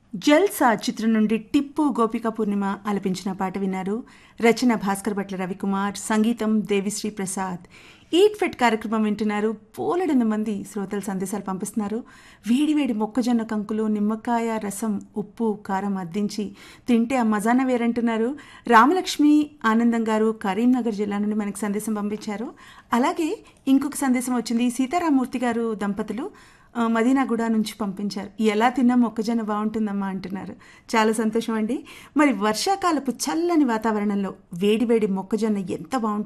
జల్సా చిత్రం నుండి టిప్పు గోపిక పూర్ణిమ ఆలపించిన పాట విన్నారు రచన భాస్కర్ భట్ల రవికుమార్ సంగీతం దేవిశ్రీ ప్రసాద్ ఈట్ ఫిట్ కార్యక్రమం వింటున్నారు పోలెడెందు మంది శ్రోతలు సందేశాలు పంపిస్తున్నారు వేడివేడి మొక్కజొన్న కంకులు నిమ్మకాయ రసం ఉప్పు కారం అద్దించి తింటే ఆ మజాన వేరంటున్నారు రామలక్ష్మి ఆనందం గారు కరీంనగర్ జిల్లా నుండి మనకి సందేశం పంపించారు అలాగే ఇంకొక సందేశం వచ్చింది సీతారామూర్తి గారు దంపతులు ఆ, మదీనాగూడ నుంచి పంపించారు ఎలా తిన్నా మొక్కజొన్న బాగుంటుందమ్మా అంటున్నారు చాలా సంతోషం అండి మరి వర్షాకాలపు చల్లని వాతావరణంలో వేడివేడి మొక్కజొన్న ఎంత బాగుంటుంది